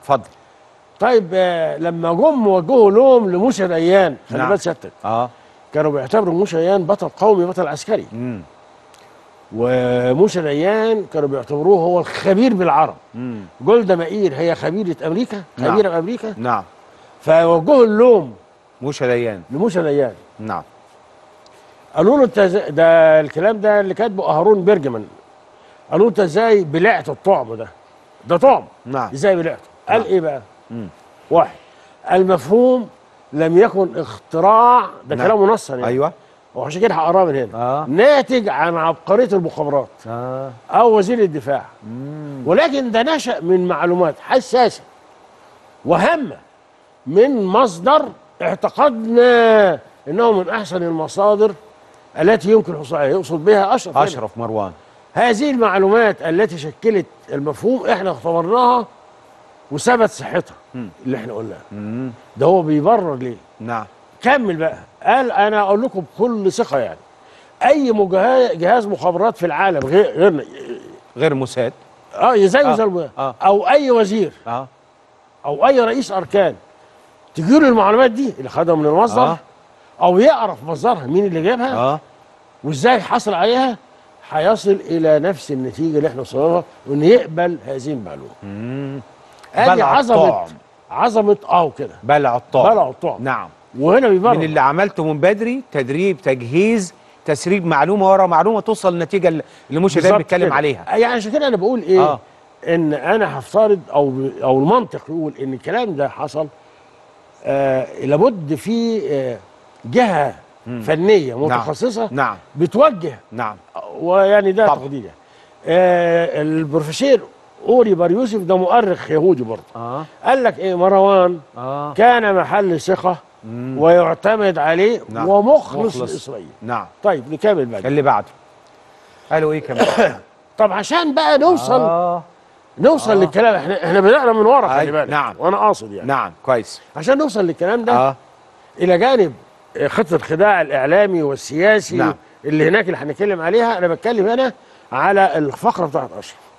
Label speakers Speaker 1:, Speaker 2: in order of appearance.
Speaker 1: اتفضل
Speaker 2: طيب آه، لما جم وجهوا لوم لموسى ريان خلي
Speaker 1: نعم.
Speaker 2: بالك سيادتك
Speaker 1: اه
Speaker 2: كانوا بيعتبروا موسى ريان بطل قومي بطل عسكري
Speaker 1: امم
Speaker 2: وموسى ريان كانوا بيعتبروه هو الخبير بالعرب
Speaker 1: امم
Speaker 2: جولدا مائير هي خبيرة أمريكا
Speaker 1: نعم.
Speaker 2: خبيرة بأمريكا
Speaker 1: نعم
Speaker 2: فوجهوا اللوم
Speaker 1: موشى ديان
Speaker 2: لموسى ريان
Speaker 1: نعم
Speaker 2: قالوا له انت ازاي- ده الكلام ده اللي كاتبه هارون بيرجمان قالوا له انت ازاي بلعت الطعم ده ده طعم
Speaker 1: نعم
Speaker 2: ازاي بلعته قال
Speaker 1: نعم.
Speaker 2: ايه بقى
Speaker 1: مم.
Speaker 2: واحد المفهوم لم يكن اختراع ده
Speaker 1: نعم.
Speaker 2: كلام منصر يعني
Speaker 1: ايوه
Speaker 2: وعشان كده هقراه من هنا
Speaker 1: آه.
Speaker 2: ناتج عن عبقريه المخابرات
Speaker 1: اه
Speaker 2: او وزير الدفاع
Speaker 1: مم.
Speaker 2: ولكن ده نشا من معلومات حساسه وهامه من مصدر اعتقدنا انه من احسن المصادر التي يمكن الحصول عليها يقصد بها اشرف هنا.
Speaker 1: اشرف مروان
Speaker 2: هذه المعلومات التي شكلت المفهوم احنا اختبرناها وثبت صحتها
Speaker 1: مم.
Speaker 2: اللي احنا قلناها
Speaker 1: مم.
Speaker 2: ده هو بيبرر ليه
Speaker 1: نعم
Speaker 2: كمل بقى قال انا اقول لكم بكل ثقه يعني اي مجه- جهاز مخابرات في العالم غير غيرنا
Speaker 1: غير موساد
Speaker 2: اه زي
Speaker 1: آه،
Speaker 2: وزير
Speaker 1: آه.
Speaker 2: او اي وزير
Speaker 1: اه
Speaker 2: او اي رئيس اركان تجيله المعلومات دي اللي خدها من المصدر
Speaker 1: آه.
Speaker 2: او يعرف مصدرها مين اللي جابها
Speaker 1: اه
Speaker 2: وازاي حصل عليها هيصل الى نفس النتيجه اللي احنا وصلنا لها وان يقبل هذه المعلومه
Speaker 1: مم.
Speaker 2: ادي
Speaker 1: بلع
Speaker 2: عظمه
Speaker 1: الطعم.
Speaker 2: عظمه اه كده
Speaker 1: بلع الطعم
Speaker 2: بلع الطعم
Speaker 1: نعم
Speaker 2: وهنا بيبرر
Speaker 1: من اللي عملته من بدري تدريب تجهيز تسريب معلومه ورا معلومه توصل للنتيجه اللي موشى دايما
Speaker 2: بالظبط
Speaker 1: بيتكلم
Speaker 2: كده.
Speaker 1: عليها
Speaker 2: يعني عشان كده انا بقول ايه
Speaker 1: آه.
Speaker 2: ان انا هفترض او او المنطق يقول ان الكلام ده حصل آه لابد في آه جهه فنيه متخصصه
Speaker 1: نعم
Speaker 2: بتوجه
Speaker 1: نعم
Speaker 2: ويعني ده
Speaker 1: طبعا.
Speaker 2: تقدير يعني. آه البروفيسور اوري بار يوسف ده مؤرخ يهودي برضه
Speaker 1: اه
Speaker 2: قال لك ايه مروان
Speaker 1: اه
Speaker 2: كان محل ثقه ويعتمد عليه
Speaker 1: نعم.
Speaker 2: ومخلص
Speaker 1: مخلص.
Speaker 2: لاسرائيل
Speaker 1: نعم
Speaker 2: طيب نكمل بقى
Speaker 1: اللي بعده قالوا ايه كمان
Speaker 2: طب عشان بقى نوصل
Speaker 1: اه
Speaker 2: نوصل للكلام احنا احنا بدأنا من ورا خلي
Speaker 1: أيوة،
Speaker 2: بالك
Speaker 1: نعم.
Speaker 2: وانا قاصد يعني
Speaker 1: نعم كويس
Speaker 2: عشان نوصل للكلام ده
Speaker 1: اه
Speaker 2: الى جانب خطه الخداع الاعلامي والسياسي
Speaker 1: نعم.
Speaker 2: اللي هناك اللي هنتكلم عليها انا بتكلم هنا على الفقره بتاعت اشرف